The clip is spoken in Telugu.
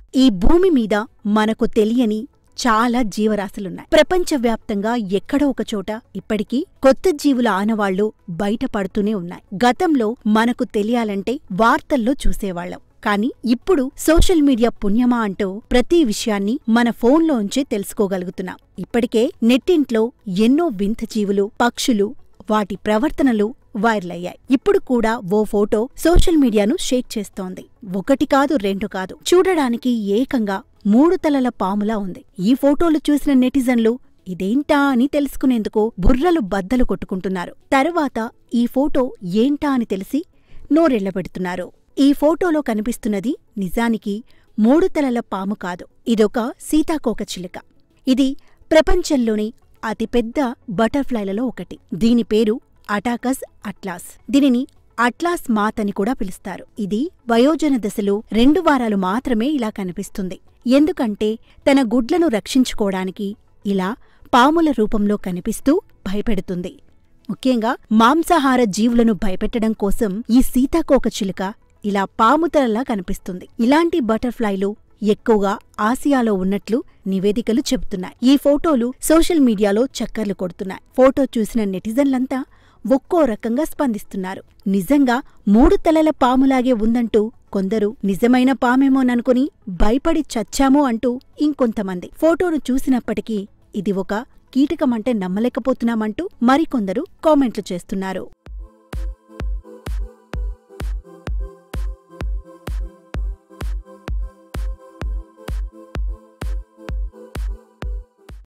ఈ భూమి మీద మనకు తెలియని చాలా జీవరాశులున్నాయి ప్రపంచవ్యాప్తంగా ఎక్కడో ఒక చోట ఇప్పటికీ కొత్త జీవుల ఆనవాళ్లు బయటపడుతూనే ఉన్నాయి గతంలో మనకు తెలియాలంటే వార్తల్లో చూసేవాళ్లం కానీ ఇప్పుడు సోషల్ మీడియా పుణ్యమా అంటూ ప్రతి విషయాన్ని మన ఫోన్లోంచే తెలుసుకోగలుగుతున్నాం ఇప్పటికే నెట్టింట్లో ఎన్నో వింత జీవులు పక్షులు వాటి ప్రవర్తనలు వైరల్ అయ్యాయి ఇప్పుడు కూడా ఓ ఫోటో సోషల్ మీడియాను షేక్ చేస్తోంది ఒకటి కాదు రెండు కాదు చూడడానికి ఏకంగా మూడు తలల పాములా ఉంది ఈ ఫోటోలు చూసిన నెటిజన్లు ఇదేంటా అని తెలుసుకునేందుకు బుర్రలు బద్దలు కొట్టుకుంటున్నారు తరువాత ఈ ఫోటో ఏంటా అని తెలిసి నోరెళ్లబెడుతున్నారు ఈ ఫోటోలో కనిపిస్తున్నది నిజానికి మూడు తలల పాము కాదు ఇదొక సీతాకోక చిలుక ఇది ప్రపంచంలోని అతిపెద్ద బటర్ఫ్లైలలో ఒకటి దీని పేరు అటాకస్ అట్లాస్ దీనిని అట్లాస్ మాత్ అని కూడా పిలుస్తారు ఇది వయోజన దశలో రెండు వారాలు మాత్రమే ఇలా కనిపిస్తుంది ఎందుకంటే తన గుడ్లను రక్షించుకోవడానికి ఇలా పాముల రూపంలో కనిపిస్తూ భయపెడుతుంది ముఖ్యంగా మాంసాహార జీవులను భయపెట్టడం కోసం ఈ సీతాకోక చిలుక ఇలా పాముతలలా కనిపిస్తుంది ఇలాంటి బటర్ఫ్లైలు ఎక్కువగా ఆసియాలో ఉన్నట్లు నివేదికలు చెబుతున్నాయి ఈ ఫోటోలు సోషల్ మీడియాలో చక్కర్లు కొడుతున్నాయి ఫోటో చూసిన నెటిజన్లంతా ఒక్కో రకంగా స్పందిస్తున్నారు నిజంగా మూడు తలల పాములాగే ఉందంటూ కొందరు నిజమైన పామేమోననుకుని భయపడి చచ్చామో అంటూ ఇంకొంతమంది ఫోటోను చూసినప్పటికీ ఇది ఒక కీటకమంటే నమ్మలేకపోతున్నామంటూ మరికొందరు కామెంట్లు చేస్తున్నారు